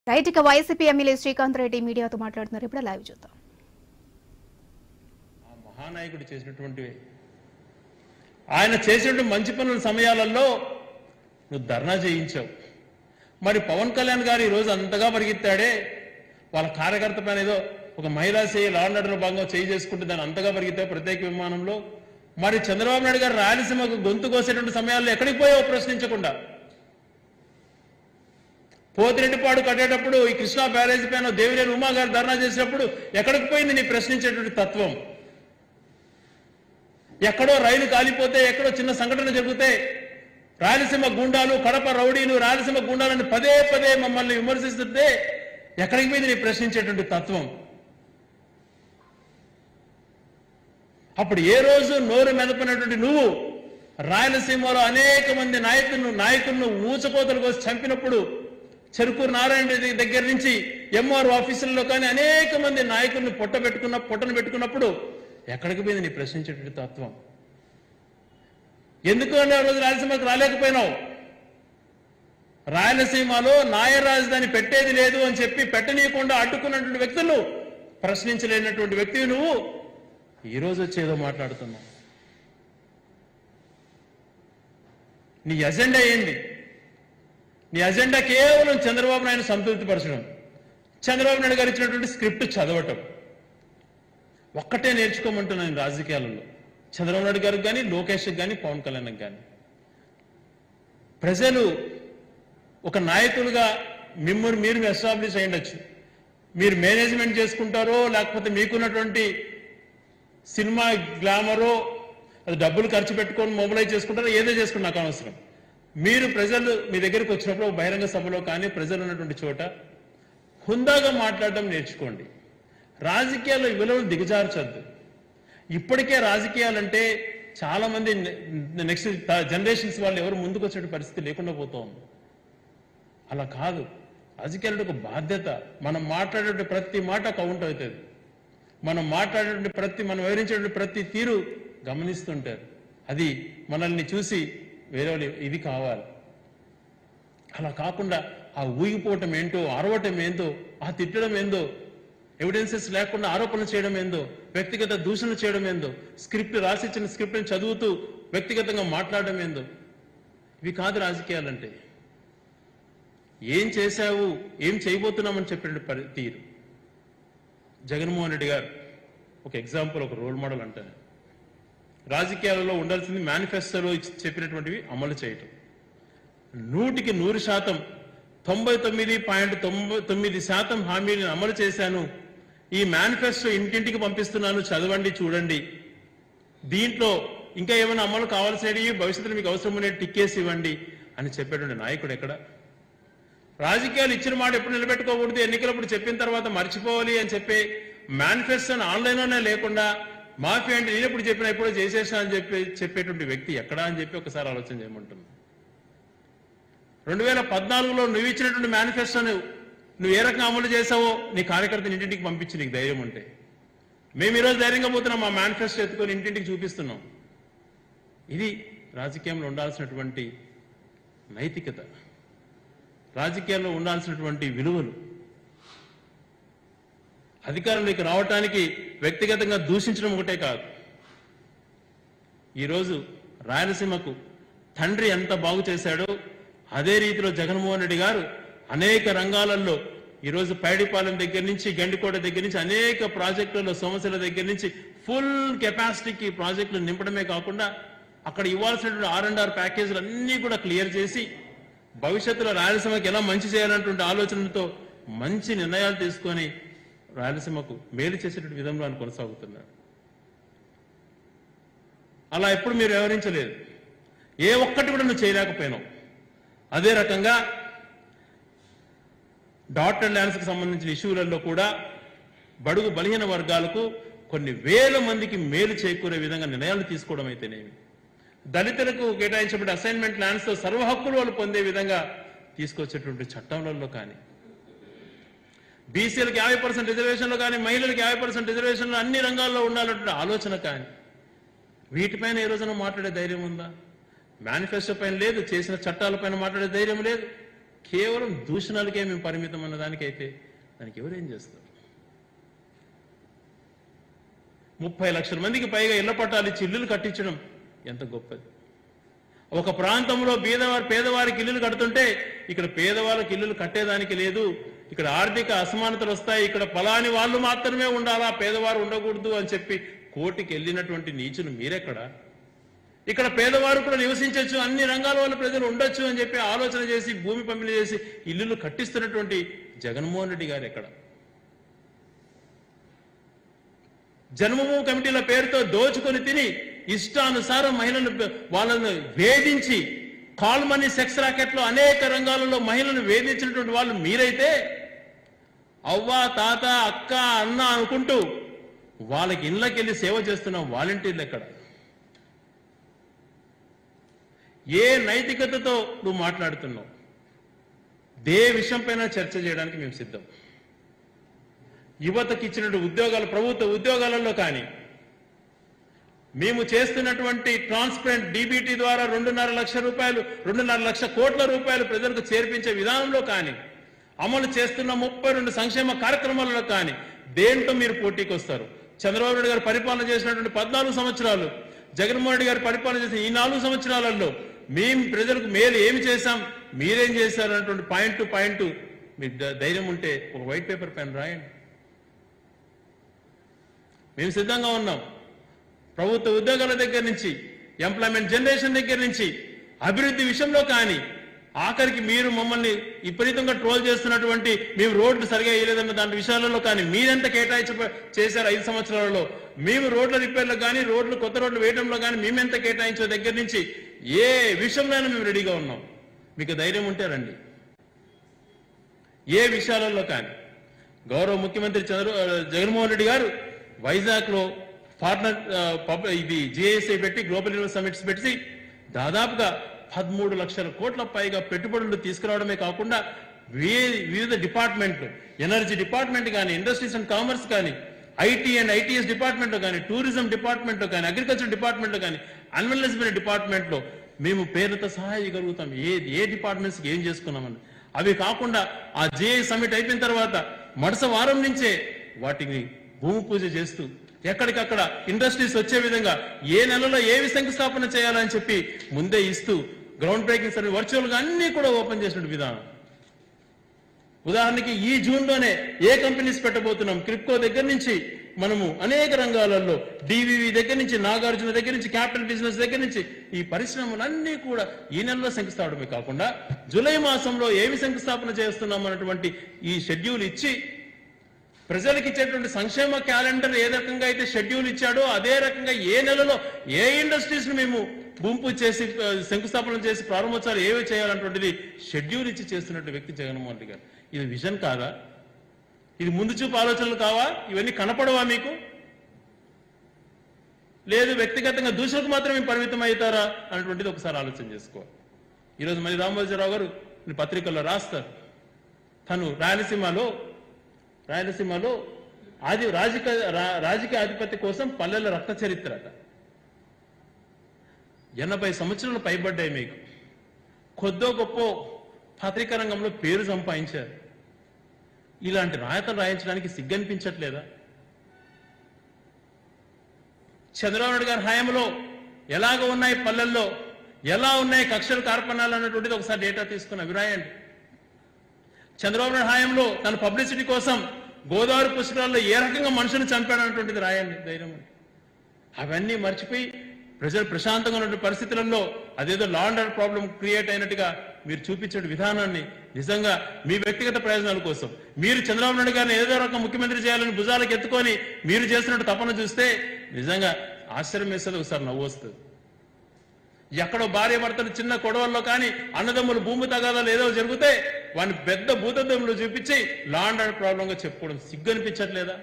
Right ఇక YCP MLA Srikanth Reddy మీడియాతో మాట్లాడుతున్నారు ఇప్పుడు లైవ్ చూద్దాం ఆ మహానాయకుడు చేసినటువంటివి ఆయన చేసినటువంటి మంచి పనుల సమయాలలో నువ్వు ధర్నా చేయించావు మరి పవన్ కళ్యాణ్ గారు ఈరోజు అంతగా పరిగెత్తాడే వాళ్ళ కార్యకర్త పైన ఏదో ఒక మహిళా చేయి లాండ్ ఆర్డర్ భాగంగా చేయి చేసుకుంటే దాన్ని అంతగా పరిగెత్తావు ప్రత్యేక విమానంలో మరి చంద్రబాబు నాయుడు గారు రాయలసీమకు గొంతు కోసేటువంటి సమయాల్లో ఎక్కడికి పోయావు ప్రశ్నించకుండా పోతిరెడ్డిపాడు కట్టేటప్పుడు ఈ కృష్ణా బ్యారేజ్ పైన దేవినేని ఉమా గారు ధర్నా చేసినప్పుడు ఎక్కడికి పోయింది నీ ప్రశ్నించేటువంటి తత్వం ఎక్కడో రైలు కాలిపోతే ఎక్కడో చిన్న సంఘటన జరిగితే రాయలసీమ గుండాలు కడప రౌడీలు రాయలసీమ గుండాలని పదే పదే మమ్మల్ని విమర్శిస్తుంటే ఎక్కడికి మీద నీ ప్రశ్నించేటువంటి తత్వం అప్పుడు ఏ రోజు నోరు మెదపనటువంటి నువ్వు రాయలసీమలో అనేక మంది నాయకులను నాయకులను ఊచకోతలు కోసి చంపినప్పుడు చెరుకూరు నారాయణ రెడ్డి దగ్గర నుంచి ఎంఆర్ ఆఫీసుల్లో కానీ అనేక మంది నాయకులను పొట్ట పెట్టుకున్న పొట్టను పెట్టుకున్నప్పుడు ఎక్కడికి పోయింది నీ ప్రశ్నించేటువంటి తత్వం ఎందుకు అంటే ఆ రోజు రాయలసీమకు రాలేకపోయినావు రాయలసీమలో నాయ రాజధాని పెట్టేది లేదు అని చెప్పి పెట్టనీయకుండా అడ్డుకున్నటువంటి వ్యక్తులు ప్రశ్నించలేనటువంటి వ్యక్తివి నువ్వు ఈ రోజు వచ్చి ఏదో మాట్లాడుతున్నావు నీ ఎజెండా ఏంది నీ అజెండా కేవలం చంద్రబాబు నాయుడు సంతృప్తిపరచడం చంద్రబాబు నాయుడు గారు ఇచ్చినటువంటి స్క్రిప్ట్ చదవటం ఒక్కటే నేర్చుకోమంటున్నాను రాజకీయాలలో చంద్రబాబు నాయుడు గారికి కానీ లోకేష్కి కానీ పవన్ కళ్యాణ్కి కానీ ప్రజలు ఒక నాయకులుగా మిమ్మల్ని మీరు ఎస్టాబ్లిష్ అయ్యుండొచ్చు మీరు మేనేజ్మెంట్ చేసుకుంటారో లేకపోతే మీకున్నటువంటి సినిమా గ్లామరో అది డబ్బులు ఖర్చు పెట్టుకొని మొబిలైజ్ చేసుకుంటారో ఏదో చేసుకుని నాకు అనవసరం మీరు ప్రజలు మీ దగ్గరికి వచ్చినప్పుడు ఒక బహిరంగ సభలో కానీ ప్రజలు ఉన్నటువంటి చోట హుందాగా మాట్లాడడం నేర్చుకోండి రాజకీయాల్లో ఈ విలువలు దిగజార్చొద్దు ఇప్పటికే రాజకీయాలంటే చాలా మంది నెక్స్ట్ జనరేషన్స్ వాళ్ళు ఎవరు ముందుకు వచ్చే పరిస్థితి లేకుండా పోతోంది అలా కాదు రాజకీయాలు ఒక బాధ్యత మనం మాట్లాడే ప్రతి మాట కౌంట్ అవుతుంది మనం మాట్లాడేటువంటి ప్రతి మనం వివరించేటువంటి ప్రతి తీరు గమనిస్తుంటారు అది మనల్ని చూసి వేరే వాళ్ళు ఇది కావాలి అలా కాకుండా ఆ ఊగిపోవటం ఏంటో అరవటం ఏందో ఆ తిట్టడం ఏందో ఎవిడెన్సెస్ లేకుండా ఆరోపణలు చేయడం ఏందో వ్యక్తిగత దూషణలు చేయడం ఏందో స్క్రిప్ట్ రాసిచ్చిన స్క్రిప్ట్ని చదువుతూ వ్యక్తిగతంగా మాట్లాడడం ఏందో ఇవి కాదు రాజకీయాలంటే ఏం చేశావు ఏం చేయబోతున్నామని చెప్పిన పరి తీరు జగన్మోహన్ రెడ్డి గారు ఒక ఎగ్జాంపుల్ ఒక రోల్ మోడల్ అంటాను రాజకీయాలలో ఉండాల్సింది మేనిఫెస్టోలో ఇచ్చి- చెప్పినటువంటివి అమలు చేయటం నూటికి నూరు శాతం తొంభై తొమ్మిది పాయింట్ తొంభై తొమ్మిది శాతం హామీలను అమలు చేశాను ఈ మేనిఫెస్టో ఇంటింటికి పంపిస్తున్నాను చదవండి చూడండి దీంట్లో ఇంకా ఏమైనా అమలు కావాల్సినవి భవిష్యత్తులో మీకు అవసరం ఉండే టిక్కేసి ఇవ్వండి అని చెప్పేటువంటి నాయకుడు ఎక్కడ రాజకీయాలు ఇచ్చిన మాట ఎప్పుడు నిలబెట్టుకోకూడదు ఎన్నికలప్పుడు చెప్పిన తర్వాత మర్చిపోవాలి అని చెప్పి మేనిఫెస్టోని ఆన్లైన్లోనే లేకుండా మాఫీ అంటే నేను ఎప్పుడు చెప్పినా ఎప్పుడో చేసేసా అని చెప్పి చెప్పేటువంటి వ్యక్తి ఎక్కడా అని చెప్పి ఒకసారి ఆలోచన చేయమంటున్నాను రెండు వేల పద్నాలుగులో నువ్వు ఇచ్చినటువంటి మేనిఫెస్టోను నువ్వు ఏ రకంగా అమలు చేసావో నీ కార్యకర్తని ఇంటింటికి పంపించి నీకు ధైర్యం ఉంటే మేము ఈరోజు ధైర్యంగా పోతున్నాం మా మేనిఫెస్టో ఎత్తుకొని ఇంటింటికి చూపిస్తున్నాం ఇది రాజకీయంలో ఉండాల్సినటువంటి నైతికత రాజకీయాల్లో ఉండాల్సినటువంటి విలువలు అధికారంలోకి రావటానికి వ్యక్తిగతంగా దూషించడం ఒకటే కాదు ఈరోజు రాయలసీమకు తండ్రి ఎంత బాగు చేశాడో అదే రీతిలో జగన్మోహన్ రెడ్డి గారు అనేక రంగాలలో ఈరోజు పైడిపాలెం దగ్గర నుంచి గండికోట దగ్గర నుంచి అనేక ప్రాజెక్టులలో సమస్యల దగ్గర నుంచి ఫుల్ కెపాసిటీకి ప్రాజెక్టులు నింపడమే కాకుండా అక్కడ ఇవ్వాల్సినటువంటి ఆర్ అండ్ ఆర్ ప్యాకేజీలు అన్నీ కూడా క్లియర్ చేసి భవిష్యత్తులో రాయలసీమకి ఎలా మంచి చేయాలన్నటువంటి ఆలోచనలతో మంచి నిర్ణయాలు తీసుకొని రాయలసీమకు మేలు చేసేటువంటి విధంలో ఆయన కొనసాగుతున్నాడు అలా ఎప్పుడు మీరు వ్యవహరించలేదు ఏ ఒక్కటి కూడా నువ్వు చేయలేకపోయినావు అదే రకంగా డాక్టర్ ల్యాండ్స్కి సంబంధించిన ఇష్యూలలో కూడా బడుగు బలహీన వర్గాలకు కొన్ని వేల మందికి మేలు చేకూరే విధంగా నిర్ణయాలు తీసుకోవడం అయితేనేమి దళితులకు కేటాయించబడిన అసైన్మెంట్ ల్యాండ్స్ తో సర్వ హక్కులు వాళ్ళు పొందే విధంగా తీసుకొచ్చేటువంటి చట్టంలలో కానీ బీసీలకు యాభై పర్సెంట్ రిజర్వేషన్లో కానీ మహిళలకు యాభై పర్సెంట్ రిజర్వేషన్లో అన్ని రంగాల్లో ఉండాలన్నటువంటి ఆలోచన కానీ వీటిపైన ఏ రోజున మాట్లాడే ధైర్యం ఉందా మేనిఫెస్టో పైన లేదు చేసిన చట్టాలపైన మాట్లాడే ధైర్యం లేదు కేవలం దూషణలకే మేము పరిమితం అన్న దానికైతే దానికి ఎవరేం చేస్తారు ముప్పై లక్షల మందికి పైగా ఇళ్ల పట్టాలు ఇచ్చి ఇల్లులు కట్టించడం ఎంత గొప్పది ఒక ప్రాంతంలో పేదవారి పేదవారికి ఇల్లులు కడుతుంటే ఇక్కడ పేదవాళ్ళకి ఇల్లులు కట్టేదానికి లేదు ఇక్కడ ఆర్థిక అసమానతలు వస్తాయి ఇక్కడ ఫలాని వాళ్ళు మాత్రమే ఉండాలా పేదవారు ఉండకూడదు అని చెప్పి కోటికి వెళ్ళినటువంటి నీచులు మీరెక్కడ ఇక్కడ పేదవారు కూడా నివసించవచ్చు అన్ని రంగాల వాళ్ళ ప్రజలు ఉండొచ్చు అని చెప్పి ఆలోచన చేసి భూమి పంపిణీ చేసి ఇల్లులు కట్టిస్తున్నటువంటి జగన్మోహన్ రెడ్డి గారు ఎక్కడ జన్మభూమి కమిటీల పేరుతో దోచుకొని తిని ఇష్టానుసారం మహిళలను వాళ్ళను వేధించి కాల్ మనీ సెక్స్ రాకెట్ లో అనేక రంగాలలో మహిళలను వేధించినటువంటి వాళ్ళు మీరైతే అవ్వ తాత అక్క అన్న అనుకుంటూ వాళ్ళకి ఇళ్ళకెళ్ళి సేవ చేస్తున్న వాలంటీర్లు ఎక్కడ ఏ నైతికతతో నువ్వు మాట్లాడుతున్నావు దే విషయం పైన చర్చ చేయడానికి మేము సిద్ధం యువతకి ఇచ్చినటువంటి ఉద్యోగాలు ప్రభుత్వ ఉద్యోగాలలో కానీ మేము చేస్తున్నటువంటి ట్రాన్స్పరెంట్ డీబీటీ ద్వారా రెండున్నర లక్ష రూపాయలు రెండున్నర లక్ష కోట్ల రూపాయలు ప్రజలకు చేర్పించే విధానంలో కానీ అమలు చేస్తున్న ముప్పై రెండు సంక్షేమ కార్యక్రమాలలో కానీ దేంట్లో మీరు పోటీకి వస్తారు చంద్రబాబు నాయుడు గారు పరిపాలన చేసినటువంటి పద్నాలుగు సంవత్సరాలు జగన్మోహన్ రెడ్డి గారు పరిపాలన చేసిన ఈ నాలుగు సంవత్సరాలలో మేము ప్రజలకు మేలు ఏమి చేశాం మీరేం చేశారు అన్నటువంటి పాయింట్ టు పాయింట్ మీకు ధై- ధైర్యం ఉంటే ఒక వైట్ పేపర్ పెన్ రాయండి మేము సిద్ధంగా ఉన్నాం ప్రభుత్వ ఉద్యోగాల దగ్గర నుంచి ఎంప్లాయ్మెంట్ జనరేషన్ దగ్గర నుంచి అభివృద్ధి విషయంలో కానీ ఆఖరికి మీరు మమ్మల్ని విపరీతంగా ట్రోల్ చేస్తున్నటువంటి మేము రోడ్లు సరిగా వేయలేదన్న దాని విషయాలలో కానీ మీరెంత కేటాయించ చేశారు ఐదు సంవత్సరాలలో మేము రోడ్ల రిపేర్లో కానీ రోడ్లు కొత్త రోడ్లు వేయడంలో కానీ మేమెంత కేటాయించే దగ్గర నుంచి ఏ విషయంలోనైనా మేము రెడీగా ఉన్నాం మీకు ధైర్యం ఉంటే రండి ఏ విషయాలలో కానీ గౌరవ ముఖ్యమంత్రి చంద్ర జగన్మోహన్ రెడ్డి గారు వైజాగ్ లో పార్ట్నర్ ఆ, పబ్- ఇది జిఐఎస్ఐ పెట్టి గ్లోబల్ ఇన్వెస్ట్ సమిట్స్ పెట్టి దాదాపుగా పదమూడు లక్షల కోట్ల పైగా పెట్టుబడులు తీసుకురావడమే కాకుండా వే- వివిధ డిపార్ట్మెంట్లు ఎనర్జీ డిపార్ట్మెంట్ కానీ ఇండస్ట్రీస్ అండ్ కామర్స్ కానీ ఐటీ అండ్ ఐటీఎస్ డిపార్ట్మెంట్లో కానీ టూరిజం డిపార్ట్మెంట్లో కానీ అగ్రికల్చర్ డిపార్ట్మెంట్లో కానీ అన్వెల్నెస్మెంట్ డిపార్ట్మెంట్లో మేము పేరుతో సహా ఇవ్వగలుగుతాం ఏ ఏ డిపార్ట్మెంట్స్కి ఏం చేసుకున్నామని అవి కాకుండా ఆ జేఏ సమిట్ అయిపోయిన తర్వాత మరుస వారం నుంచే వాటిని భూమి పూజ చేస్తూ ఎక్కడికక్కడ ఇండస్ట్రీస్ వచ్చే విధంగా ఏ నెలలో ఏవి శంకుస్థాపన చేయాలని చెప్పి ముందే ఇస్తూ గ్రౌండ్ బ్రేకింగ్ సర్వే వర్చువల్ గా అన్ని కూడా ఓపెన్ చేసిన విధానం ఉదాహరణకి ఈ జూన్ లోనే ఏ కంపెనీస్ పెట్టబోతున్నాం క్రిప్కో దగ్గర నుంచి మనము అనేక రంగాలలో డివివి దగ్గర నుంచి నాగార్జున దగ్గర నుంచి క్యాపిటల్ బిజినెస్ దగ్గర నుంచి ఈ పరిశ్రమలన్నీ కూడా ఈ నెలలో శంకుస్థాపనమే కాకుండా జూలై మాసంలో ఏమి శంకుస్థాపన చేస్తున్నాం అన్నటువంటి ఈ షెడ్యూల్ ఇచ్చి ప్రజలకు ఇచ్చేటువంటి సంక్షేమ క్యాలెండర్ ఏ రకంగా అయితే షెడ్యూల్ ఇచ్చాడో అదే రకంగా ఏ నెలలో ఏ ఇండస్ట్రీస్ ను మేము గుంపు చేసి ఆ, శంకుస్థాపన చేసి ప్రారంభోత్సవాలు ఏవి చేయాలన్నటువంటిది షెడ్యూల్ ఇచ్చి చేస్తున్నట్టు వ్యక్తి జగన్మోహన్ రెడ్డి గారు ఇది విజన్ కాదా ఇది ముందు చూపు ఆలోచనలు కావా ఇవన్నీ కనపడవా మీకు లేదు వ్యక్తిగతంగా దూషణకు మాత్రమే పరిమితం అవుతారా అన్నటువంటిది ఒకసారి ఆలోచన చేసుకోవాలి ఈరోజు మళ్ళీ రామోజీరావు గారు కొన్ని పత్రికల్లో రాస్తారు తను రాయలసీమలో రాయలసీమలో ఆది రాజకీయ రా- రాజకీయ ఆధిపత్య కోసం పల్లెల రక్త చరిత్ర అట ఎనభై సంవత్సరాలు పైబడ్డాయి మీకు కొద్దో గొప్ప పత్రికా రంగంలో పేరు సంపాదించారు ఇలాంటి రాయతలు రాయించడానికి సిగ్గనిపించట్లేదా చంద్రబాబు నాయుడు గారి హయాంలో ఎలాగ ఉన్నాయి పల్లెల్లో ఎలా ఉన్నాయి కక్షలు కార్పణాలు అన్నటువంటిది ఒకసారి డేటా తీసుకుని అవి రాయండి చంద్రబాబు నాయుడు హయాంలో తన పబ్లిసిటీ కోసం గోదావరి పుస్తకాల్లో ఏ రకంగా మనుషులు చంపాడన్నటువంటిది రాయండి ధైర్యం ఉంటే. అవన్నీ మర్చిపోయి ప్రజలు ప్రశాంతంగా ఉన్న పరిస్థితులలో అదేదో law and order problem create అయినట్టుగా మీరు చూపించే విధానాన్ని నిజంగా మీ వ్యక్తిగత ప్రయోజనాల కోసం మీరు చంద్రబాబు నాయుడు గారిని ఏదో రకం ముఖ్యమంత్రి చేయాలని భుజాలకు ఎత్తుకొని మీరు చేస్తున్నట్టు తపన చూస్తే నిజంగా ఆశ్చర్యం వేస్తుంది ఒకసారి నవ్వు వస్తుంది ఎక్కడో భార్య భర్తలు చిన్న కొడవల్లో కానీ అన్నదమ్ములు భూమి తగాదాలు ఏదో జరిగితే వాడిని పెద్ద భూతద్దములు చూపించి లా అండ్ ఆర్డర్ ప్రాబ్లంగా చెప్పుకోవడం సిగ్గు అనిపించట్లేదా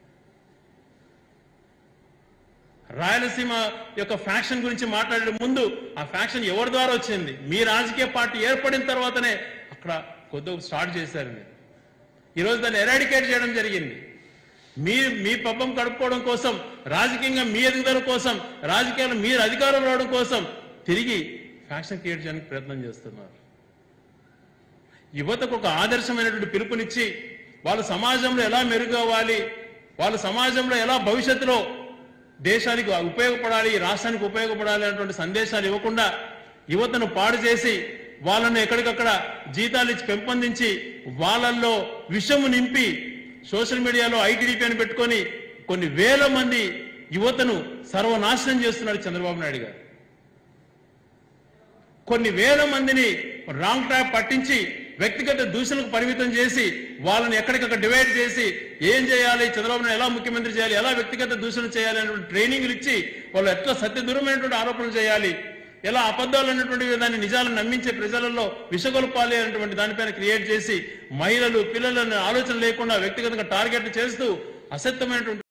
రాయలసీమ యొక్క ఫ్యాక్షన్ గురించి మాట్లాడే ముందు ఆ ఫ్యాక్షన్ ఎవరి ద్వారా వచ్చింది మీ రాజకీయ పార్టీ ఏర్పడిన తర్వాతనే అక్కడ కొద్దిగా స్టార్ట్ చేశారు మీరు ఈరోజు దాన్ని ఎరాడికేట్ చేయడం జరిగింది మీ మీ పబ్బం గడుపుకోవడం కోసం రాజకీయంగా మీ ఎదుగుదల కోసం రాజకీయాలు మీరు అధికారం రావడం కోసం తిరిగి ఫ్యాక్షన్ క్రియేట్ చేయడానికి ప్రయత్నం చేస్తున్నారు యువతకు ఒక ఆదర్శమైనటువంటి పిలుపునిచ్చి వాళ్ళు సమాజంలో ఎలా మెరుగవ్వాలి వాళ్ళు సమాజంలో ఎలా భవిష్యత్తులో దేశానికి ఉపయోగపడాలి రాష్ట్రానికి ఉపయోగపడాలి అనేటువంటి సందేశాలు ఇవ్వకుండా యువతను పాడు చేసి వాళ్ళను ఎక్కడికక్కడ జీతాలు ఇచ్చి పెంపొందించి వాళ్ళల్లో విషము నింపి సోషల్ మీడియాలో ఐటీడీపీ అని పెట్టుకొని కొన్ని వేల మంది యువతను సర్వనాశనం చేస్తున్నాడు చంద్రబాబు నాయుడు గారు కొన్ని వేల మందిని రాంగ్ ట్రాప్ పట్టించి వ్యక్తిగత దూషణలకు పరిమితం చేసి వాళ్ళని ఎక్కడికక్కడ డివైడ్ చేసి ఏం చేయాలి చంద్రబాబు నాయుడు ఎలా ముఖ్యమంత్రి చేయాలి ఎలా వ్యక్తిగత దూషణ చేయాలి అనేటువంటి ట్రైనింగ్లు ఇచ్చి వాళ్ళు ఎట్లా సత్యదూరమైనటువంటి ఆరోపణలు చేయాలి ఎలా అబద్ధాలు అనేటువంటి దాన్ని నిజాలను నమ్మించే ప్రజలలో విషగొల్పాలి అనేటువంటి దానిపైన క్రియేట్ చేసి మహిళలు పిల్లలను ఆలోచన లేకుండా వ్యక్తిగతంగా టార్గెట్ చేస్తూ అసత్యమైనటువంటి